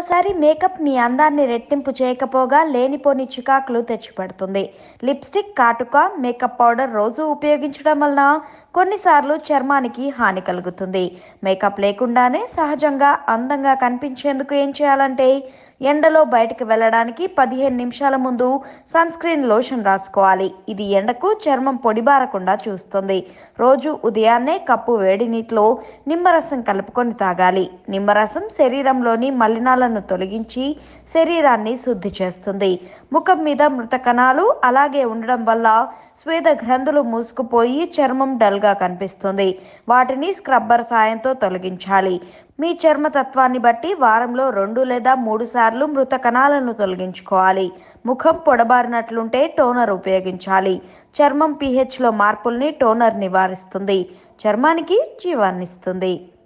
ఒక్కోసారి మేకప్ మీ అందాన్ని రెట్టింపు చేయకపోగా లేనిపోని చికాకులు తెచ్చిపెడుతుంది లిప్స్టిక్ కాటుక మేకప్ పౌడర్ రోజు ఉపయోగించడం వలన కొన్నిసార్లు చర్మానికి హాని కలుగుతుంది మేకప్ లేకుండానే సహజంగా అందంగా కనిపించేందుకు ఏం చేయాలంటే ఎండలో బయటకు వెళ్ళడానికి పదిహేను నిమిషాల ముందు సన్ స్క్రీన్ లోషన్ రాసుకోవాలి ఇది ఎండకు చర్మం పొడిబారకుండా చూస్తుంది రోజు ఉదయాన్నే కప్పు వేడి నీటిలో నిమ్మరసం కలుపుకొని తాగాలి నిమ్మరసం శరీరంలోని మలినాలను తొలగించి శరీరాన్ని శుద్ధి చేస్తుంది ముఖం మీద మృత కణాలు అలాగే ఉండడం వల్ల స్వేద గ్రంథులు మూసుకుపోయి చర్మం డల్గా కనిపిస్తుంది వాటిని స్క్రబ్బర్ సాయంతో తొలగించాలి మీ చర్మతత్వాన్ని బట్టి వారంలో రెండు లేదా మూడు సార్లు మృత కణాలను తొలగించుకోవాలి ముఖం పొడబారినట్లుంటే టోనర్ ఉపయోగించాలి చర్మం pH లో మార్పుల్ని టోనర్ నివారిస్తుంది చర్మానికి జీవాన్నిస్తుంది